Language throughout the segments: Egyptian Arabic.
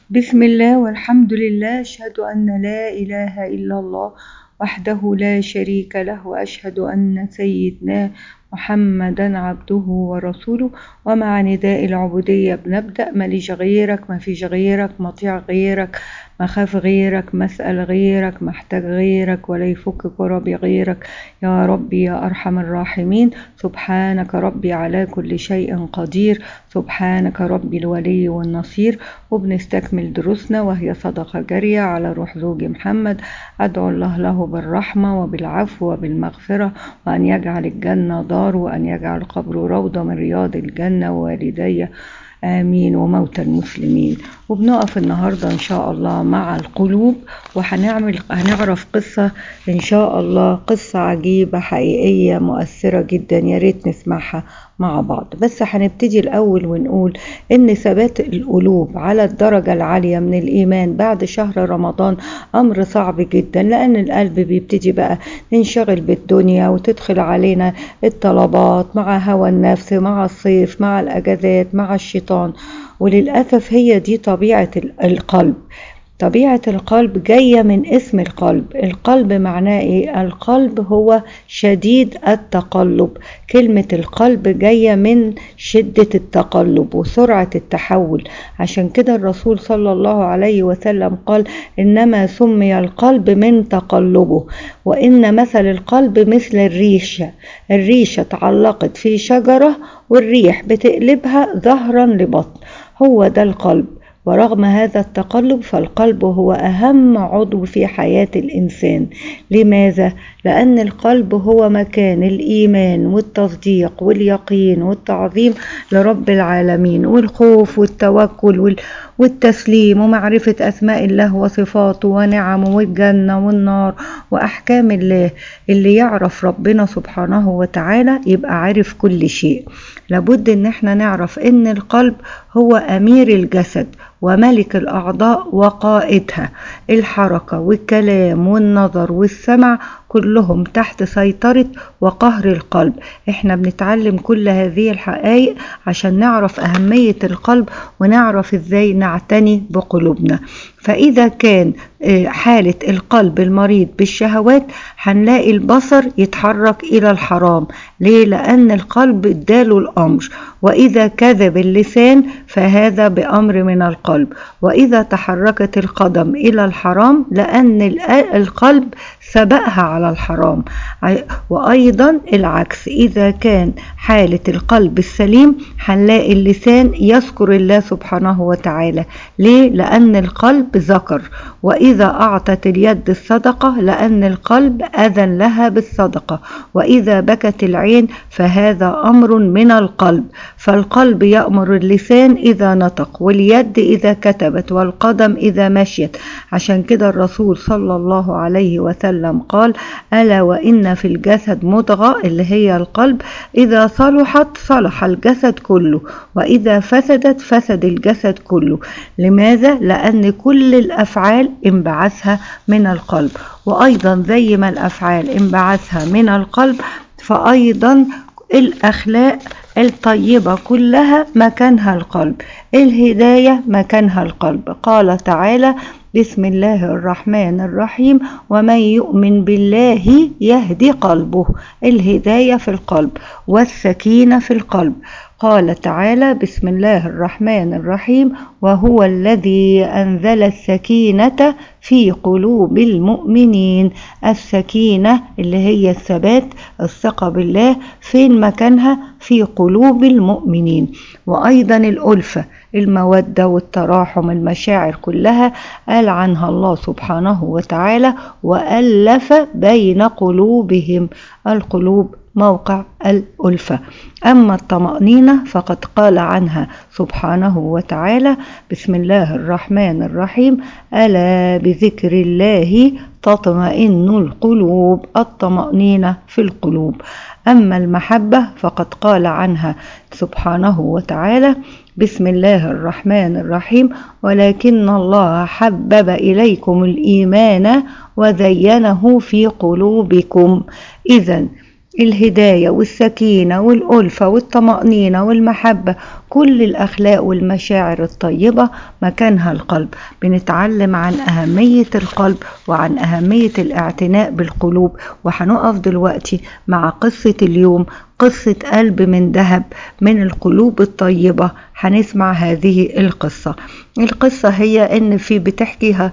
بسم الله والحمد لله أشهد أن لا إله إلا الله وحده لا شريك له وأشهد أن سيدنا محمدا عبده ورسوله ومع نداء العبودية بنبدأ ماليش غيرك ما فيش غيرك مطيع غيرك مخاف غيرك مسأل غيرك محتاج غيرك ولا يفك كربي غيرك يا ربي يا أرحم الراحمين سبحانك ربي على كل شيء قدير سبحانك ربي الولي والنصير وبنستكمل دروسنا وهي صدقة جارية على روح زوجي محمد أدعو الله له بالرحمة وبالعفو وبالمغفرة وأن يجعل الجنة دار وأن يجعل قبره روضة من رياض الجنة ووالدي آمين وموتى المسلمين وبنقف النهاردة إن شاء الله مع القلوب وهنعمل هنعرف قصة إن شاء الله قصة عجيبة حقيقية مؤثرة جدا يا ريت نسمعها مع بعض بس هنبتدي الأول ونقول إن ثبات القلوب على الدرجة العالية من الإيمان بعد شهر رمضان أمر صعب جدا لأن القلب بيبتدي بقى ننشغل بالدنيا وتدخل علينا الطلبات مع هوى النفس مع الصيف مع الأجازات مع الشيطان وللأسف هي دي طبيعة القلب طبيعة القلب جاية من اسم القلب القلب معناه ايه القلب هو شديد التقلب كلمة القلب جاية من شدة التقلب وسرعة التحول عشان كده الرسول صلى الله عليه وسلم قال إنما سمي القلب من تقلبه وإن مثل القلب مثل الريشة الريشة تعلقت في شجرة والريح بتقلبها ظهرا لبطن هو ده القلب ورغم هذا التقلب فالقلب هو أهم عضو في حياة الإنسان لماذا؟ لأن القلب هو مكان الإيمان والتصديق واليقين والتعظيم لرب العالمين والخوف والتوكل والتسليم ومعرفة أسماء الله وصفاته ونعمه والجنة والنار وأحكام الله اللي يعرف ربنا سبحانه وتعالى يبقى عارف كل شيء لابد ان احنا نعرف ان القلب هو امير الجسد وملك الاعضاء وقائدها الحركه والكلام والنظر والسمع كلهم تحت سيطرة وقهر القلب احنا بنتعلم كل هذه الحقائق عشان نعرف أهمية القلب ونعرف ازاي نعتني بقلوبنا فإذا كان حالة القلب المريض بالشهوات هنلاقي البصر يتحرك إلى الحرام ليه؟ لأن القلب اداله الأمر وإذا كذب اللسان فهذا بأمر من القلب وإذا تحركت القدم إلى الحرام لأن القلب سبقها على الحرام وأيضا العكس إذا كان حالة القلب السليم هنلاقي اللسان يذكر الله سبحانه وتعالى ليه؟ لأن القلب ذكر وإذا أعطت اليد الصدقة لأن القلب أذن لها بالصدقة وإذا بكت العين فهذا أمر من القلب فالقلب يأمر اللسان إذا نطق واليد إذا كتبت والقدم إذا مشيت عشان كده الرسول صلى الله عليه وسلم قال ألا وإن في الجسد مضغة اللي هي القلب إذا صلحت صلح الجسد كله وإذا فسدت فسد الجسد كله لماذا؟ لأن كل الأفعال انبعثها من القلب وأيضا زي ما الأفعال انبعثها من القلب فأيضا الأخلاق الطيبة كلها مكانها القلب الهداية مكانها القلب قال تعالى بسم الله الرحمن الرحيم ومن يؤمن بالله يهدي قلبه الهداية في القلب والسكينة في القلب قال تعالى بسم الله الرحمن الرحيم وهو الذي أنزل السكينة في قلوب المؤمنين السكينة اللي هي الثبات الثقة بالله فين مكانها في قلوب المؤمنين وأيضا الألفة المودة والتراحم المشاعر كلها قال عنها الله سبحانه وتعالى وألف بين قلوبهم القلوب موقع الألفة أما الطمأنينة فقد قال عنها سبحانه وتعالى بسم الله الرحمن الرحيم ألا بذكر الله تطمئن القلوب الطمأنينة في القلوب أما المحبة فقد قال عنها سبحانه وتعالى بسم الله الرحمن الرحيم ولكن الله حبب إليكم الإيمان وزينه في قلوبكم إذا الهداية والسكينة والألفة والطمأنينة والمحبة كل الأخلاق والمشاعر الطيبة مكانها القلب بنتعلم عن أهمية القلب وعن أهمية الاعتناء بالقلوب وهنقف دلوقتي مع قصة اليوم قصة قلب من ذهب من القلوب الطيبة هنسمع هذه القصة القصة هي ان في بتحكيها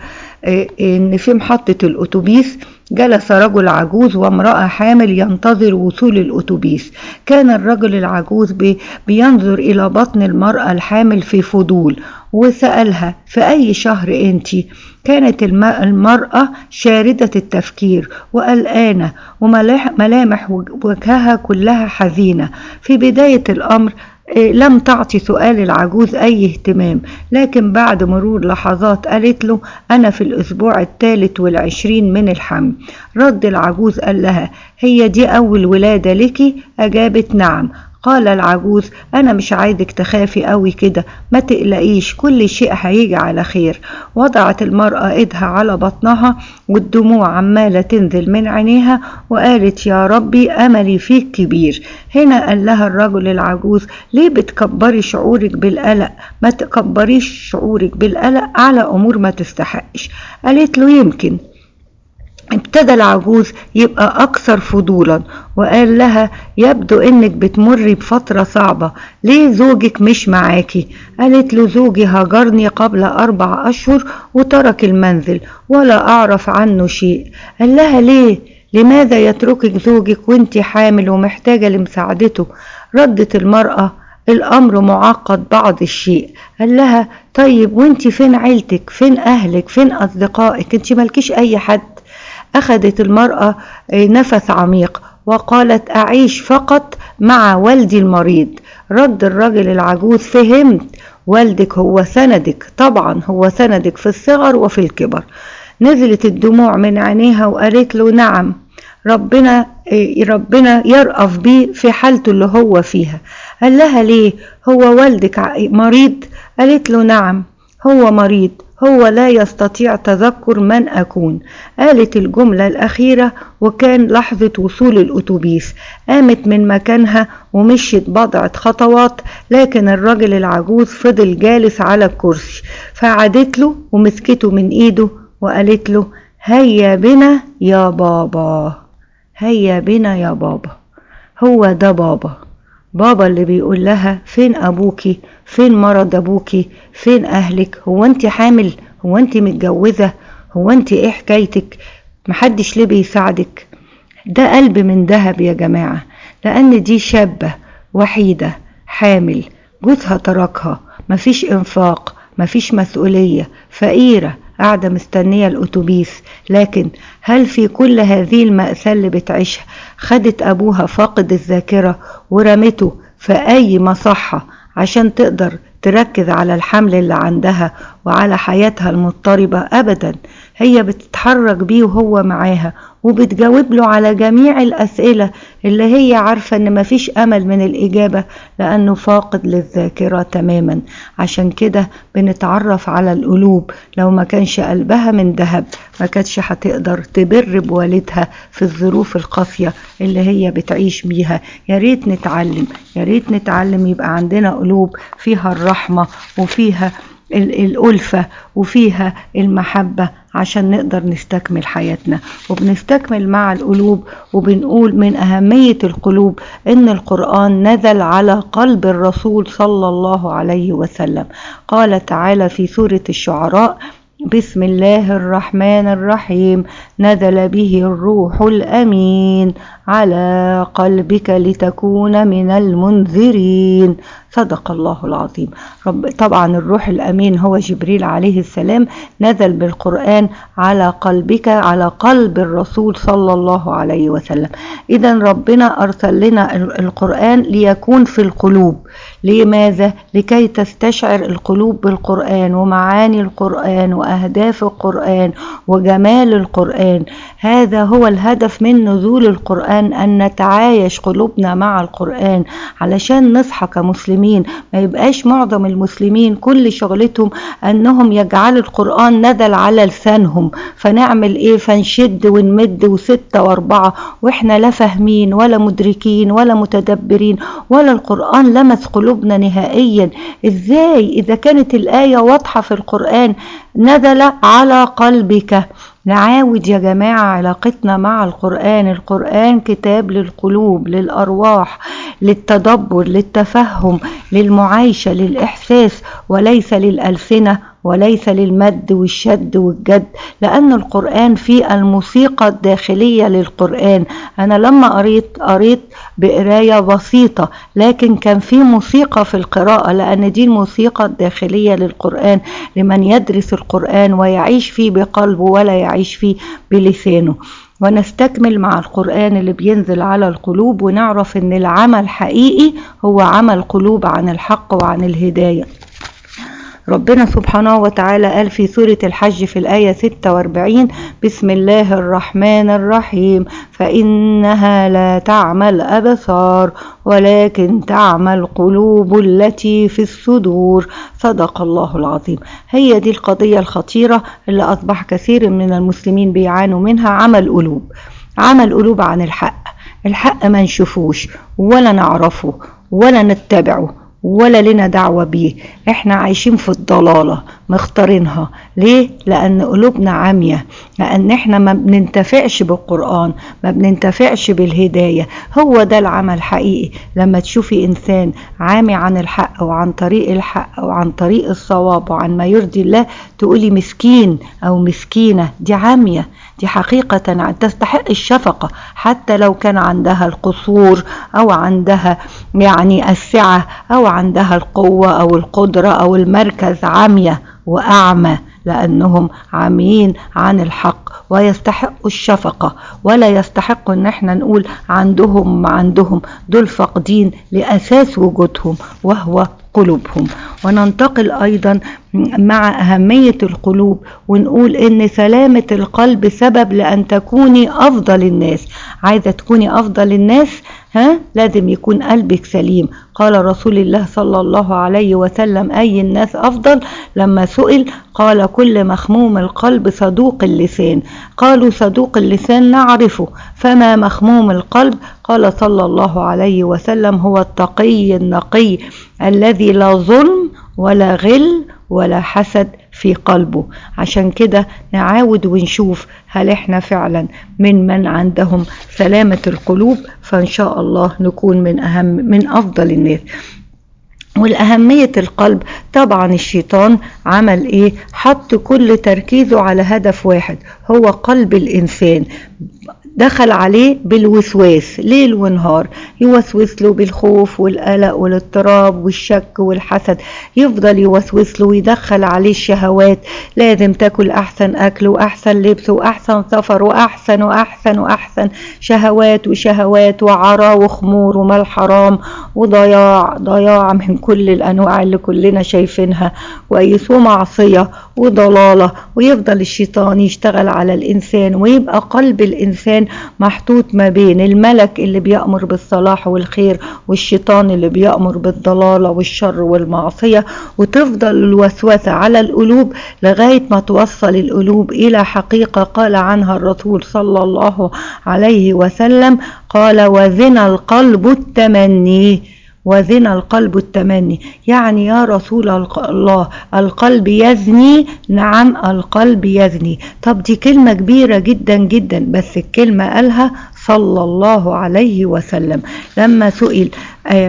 ان في محطة الاتوبيس جلس رجل عجوز وامرأة حامل ينتظر وصول الأتوبيس كان الرجل العجوز بي بينظر إلى بطن المرأة الحامل في فضول وسألها في أي شهر أنت كانت المرأة شاردة التفكير وقلقانة وملامح وجهها كلها حزينة في بداية الأمر لم تعطي سؤال العجوز أي اهتمام لكن بعد مرور لحظات قالت له أنا في الأسبوع الثالث والعشرين من الحمل رد العجوز قال لها هي دي أول ولادة لك أجابت نعم قال العجوز أنا مش عايزك تخافي قوي كده ما تقلقيش كل شيء هيجي على خير وضعت المرأة إيدها على بطنها والدموع عمالة تنزل من عينيها وقالت يا ربي أملي فيك كبير هنا قال لها الرجل العجوز ليه بتكبري شعورك بالقلق ما تكبريش شعورك بالقلق على أمور ما تستحقش قالت له يمكن ابتدى العجوز يبقى أكثر فضولا وقال لها يبدو إنك بتمري بفترة صعبة ليه زوجك مش معاكي قالت له زوجي هاجرني قبل أربع أشهر وترك المنزل ولا أعرف عنه شيء قال لها ليه لماذا يتركك زوجك وانت حامل ومحتاجة لمساعدته ردت المرأة الأمر معقد بعض الشيء قال لها طيب وانت فين عيلتك فين أهلك فين أصدقائك انت مالكيش أي حد أخذت المرأة نفس عميق وقالت أعيش فقط مع والدي المريض رد الرجل العجوز فهمت والدك هو سندك طبعا هو سندك في الصغر وفي الكبر نزلت الدموع من عينيها وقالت له نعم ربنا ربنا يرأف بيه في حالته اللي هو فيها قال لها ليه هو والدك مريض قالت له نعم هو مريض هو لا يستطيع تذكر من أكون قالت الجملة الأخيرة وكان لحظة وصول الأتوبيس قامت من مكانها ومشيت بضعة خطوات لكن الرجل العجوز فضل جالس على الكرسي فعادت له ومسكته من إيده وقالت له هيا بنا يا بابا هيا بنا يا بابا هو ده بابا بابا اللي بيقول لها فين أبوكي فين مرض أبوكي فين أهلك هو أنت حامل هو أنت متجوزة هو أنت إيه حكايتك محدش ليه بيساعدك ده قلب من ذهب يا جماعة لأن دي شابة وحيدة حامل جوزها تركها مفيش إنفاق مفيش مسؤولية فقيرة قاعدة مستنية الأتوبيس لكن هل في كل هذه المأساة اللي بتعيشها خدت أبوها فاقد الذاكرة ورمته في أي مصحة عشان تقدر تركز على الحمل اللي عندها وعلى حياتها المضطربة أبدا هي بتتحرك بيه وهو معاها وبتجاوب له على جميع الأسئلة اللي هي عارفة إن مفيش أمل من الإجابة لأنه فاقد للذاكرة تماما عشان كده بنتعرف على القلوب لو ما كانش قلبها من ذهب ما كانتش هتقدر تبر بوالدها في الظروف القاسية اللي هي بتعيش بيها يا ريت نتعلم يا ريت نتعلم يبقى عندنا قلوب فيها الرحمة وفيها الألفة وفيها المحبة عشان نقدر نستكمل حياتنا وبنستكمل مع القلوب وبنقول من أهمية القلوب إن القرآن نزل على قلب الرسول صلى الله عليه وسلم قال تعالى في سورة الشعراء بسم الله الرحمن الرحيم نزل به الروح الأمين على قلبك لتكون من المنذرين صدق الله العظيم رب طبعا الروح الأمين هو جبريل عليه السلام نزل بالقرآن على قلبك على قلب الرسول صلى الله عليه وسلم إذا ربنا أرسل لنا القرآن ليكون في القلوب لماذا؟ لكي تستشعر القلوب بالقرآن ومعاني القرآن وأهداف القرآن وجمال القرآن هذا هو الهدف من نزول القرآن أن أن نتعايش قلوبنا مع القرآن علشان نصحى كمسلمين ما يبقاش معظم المسلمين كل شغلتهم أنهم يجعلوا القرآن نزل على لسانهم فنعمل إيه فنشد ونمد وستة وأربعة وإحنا لا فاهمين ولا مدركين ولا متدبرين ولا القرآن لمس قلوبنا نهائيا إزاي إذا كانت الآية واضحة في القرآن نزل على قلبك نعاود يا جماعة علاقتنا مع القرآن القرآن كتاب للقلوب للأرواح للتدبر للتفهم للمعايشة للإحساس وليس للألسنة وليس للمد والشد والجد لأن القرآن فيه الموسيقى الداخلية للقرآن أنا لما قريت قريت بقراية بسيطة لكن كان في موسيقى في القراءة لأن دي الموسيقى الداخلية للقرآن لمن يدرس القرآن ويعيش فيه بقلبه ولا يعيش فيه بلسانه ونستكمل مع القرآن اللي بينزل على القلوب ونعرف ان العمل حقيقي هو عمل قلوب عن الحق وعن الهدايه ربنا سبحانه وتعالى قال في سورة الحج في الآية 46 بسم الله الرحمن الرحيم فإنها لا تعمى الأبصار ولكن تعمى القلوب التي في الصدور صدق الله العظيم هي دي القضية الخطيرة اللي أصبح كثير من المسلمين بيعانوا منها عمل قلوب عمل قلوب عن الحق الحق ما نشوفوش ولا نعرفه ولا نتبعه ولا لنا دعوة بيه احنا عايشين في الضلالة مختارينها ليه لان قلوبنا عامية لان احنا ما بننتفعش بالقرآن ما بننتفعش بالهداية هو ده العمل حقيقي لما تشوفي انسان عامي عن الحق وعن طريق الحق وعن طريق الصواب وعن ما يرضي الله تقولي مسكين او مسكينة دي عامية دي حقيقة تستحق الشفقة حتى لو كان عندها القصور أو عندها يعني السعة أو عندها القوة أو القدرة أو المركز عامية وأعمى لأنهم عاميين عن الحق ويستحقوا الشفقة ولا يستحقوا ان احنا نقول عندهم ما عندهم دول فاقدين لأساس وجودهم وهو قلوبهم وننتقل أيضا مع أهمية القلوب ونقول إن سلامة القلب سبب لأن تكوني أفضل الناس عايزة تكوني أفضل الناس ها لازم يكون قلبك سليم قال رسول الله صلى الله عليه وسلم أي الناس أفضل لما سئل قال كل مخموم القلب صدوق اللسان قالوا صدوق اللسان نعرفه فما مخموم القلب قال صلى الله عليه وسلم هو التقي النقي الذي لا ظلم ولا غل ولا حسد في قلبه عشان كده نعاود ونشوف هل احنا فعلا من من عندهم سلامة القلوب فان شاء الله نكون من اهم من افضل الناس والأهمية القلب طبعا الشيطان عمل ايه حط كل تركيزه على هدف واحد هو قلب الإنسان دخل عليه بالوسواس ليل ونهار يوسوس له بالخوف والقلق والاضطراب والشك والحسد يفضل يوسوس له ويدخل عليه الشهوات لازم تاكل احسن اكل واحسن لبس واحسن سفر واحسن واحسن واحسن شهوات وشهوات وعرا وخمور ومال حرام وضياع ضياع من كل الانواع اللي كلنا شايفينها كويس ومعصيه وضلاله ويفضل الشيطان يشتغل على الانسان ويبقى قلب الانسان محطوط ما بين الملك اللي بيأمر بالصلاح والخير والشيطان اللي بيأمر بالضلالة والشر والمعصية وتفضل الوسوسة على القلوب لغاية ما توصل القلوب إلى حقيقة قال عنها الرسول صلى الله عليه وسلم قال وزنا القلب التمني وزنا القلب التمني يعني يا رسول الله القلب يزني نعم القلب يزني طب دي كلمة كبيرة جدا جدا بس الكلمة قالها صلى الله عليه وسلم لما سئل آه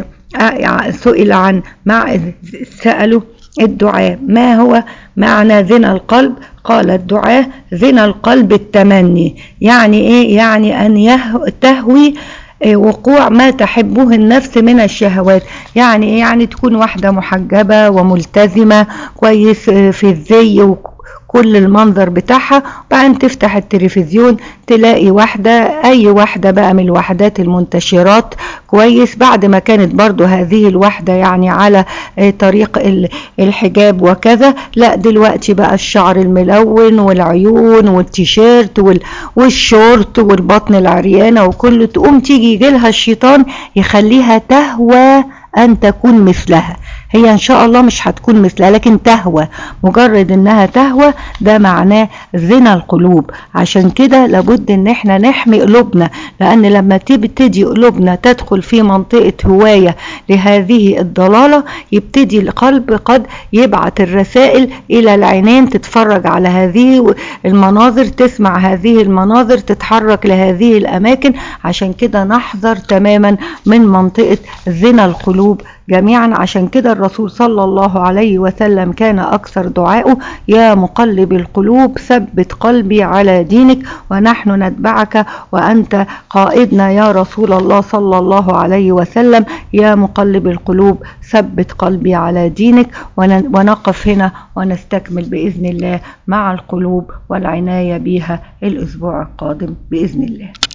سئل عن مع سألوا الدعاء ما هو معنى زنا القلب قال الدعاء زنا القلب التمني يعني ايه يعني ان تهوي وقوع ما تحبه النفس من الشهوات يعني يعني تكون واحدة محجبة وملتزمة كويس في الزي كل المنظر بتاعها وبعدين تفتح التلفزيون تلاقي واحدة اي واحدة بقى من الوحدات المنتشرات كويس بعد ما كانت برضو هذه الوحدة يعني على طريق الحجاب وكذا لا دلوقتي بقى الشعر الملون والعيون والتيشيرت والشورت والبطن العريانة وكله تقوم تيجي يجيلها الشيطان يخليها تهوى ان تكون مثلها هي ان شاء الله مش هتكون مثلها لكن تهوى مجرد انها تهوى ده معناه زنا القلوب عشان كده لابد ان احنا نحمي قلوبنا لان لما تبتدي قلوبنا تدخل في منطقة هواية لهذه الضلالة يبتدي القلب قد يبعت الرسائل الى العينين تتفرج على هذه المناظر تسمع هذه المناظر تتحرك لهذه الاماكن عشان كده نحذر تماما من منطقة زنا القلوب جميعا عشان كده الرسول صلى الله عليه وسلم كان أكثر دعائه يا مقلب القلوب ثبت قلبي على دينك ونحن نتبعك وأنت قائدنا يا رسول الله صلى الله عليه وسلم يا مقلب القلوب ثبت قلبي على دينك ونقف هنا ونستكمل بإذن الله مع القلوب والعناية بها الأسبوع القادم بإذن الله